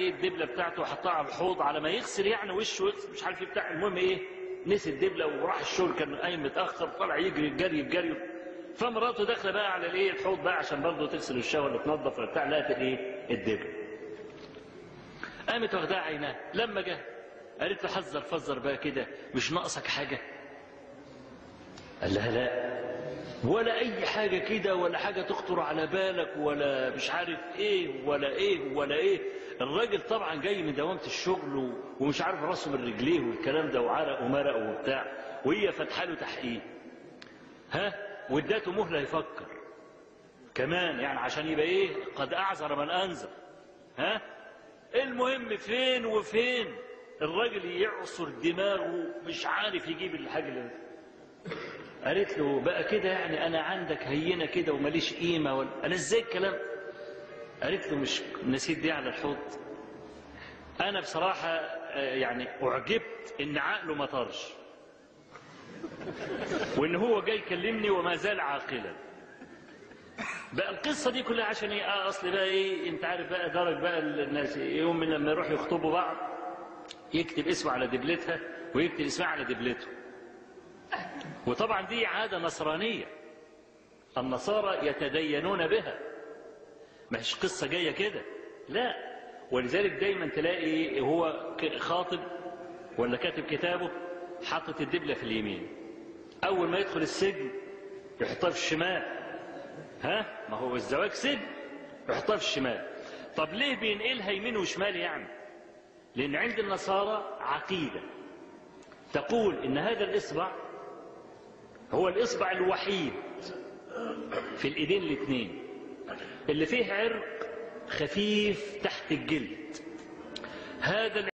ايه الدبله بتاعته وحطها على الحوض على ما يغسل يعني وشه ويغسل مش عارف ايه بتاع المهم ايه نسي الدبله وراح الشغل كان قايم متاخر طلع يجري الجري الجري فمراته داخله بقى على الايه الحوض بقى عشان برضه تغسل وشها ولا تنظف ولا بتاع لقت الايه الدبله قامت واخداها عينها لما جه قالت له حذر فزر بقى كده مش ناقصك حاجه قال لها لا ولا اي حاجه كده ولا حاجه تخطر على بالك ولا مش عارف ايه ولا ايه ولا ايه الراجل طبعا جاي من دوامه الشغل و- ومش عارف راسه من رجليه والكلام ده وعرق ومرق وبتاع وهي فاتحه له تحقيق ها واداته مهله يفكر كمان يعني عشان يبقى ايه قد اعذر من انذر ها المهم فين وفين الراجل يعصر دماغه مش عارف يجيب الحاجه اللي قالت له بقى كده يعني انا عندك هينه كده وماليش قيمه ولا انا ازاي الكلام قالت له مش نسيت دي على الحوض انا بصراحه آه، يعني اعجبت ان عقله ما طارش وان هو جاي يكلمني وما زال عاقلا بقى القصه دي كلها عشان ايه آه اصل بقى ايه انت عارف بقى درج بقى الناس يوم من لما يروحوا يخطبوا بعض يكتب اسمه على دبلتها ويكتب اسمها على دبلته وطبعا دي عاده نصرانيه النصارى يتدينون بها مش قصه جايه كده لا ولذلك دايما تلاقي هو ك- خاطب ولا كاتب كتابه حاطط الدبله في اليمين اول ما يدخل السجن يحطها في الشمال ها ما هو الزواج سجن يحطها في الشمال طب ليه بينقلها يمين وشمال يعني لان عند النصارى عقيده تقول ان هذا الاصبع هو الاصبع الوحيد في الايدين الاثنين اللي فيه عرق خفيف تحت الجلد هذا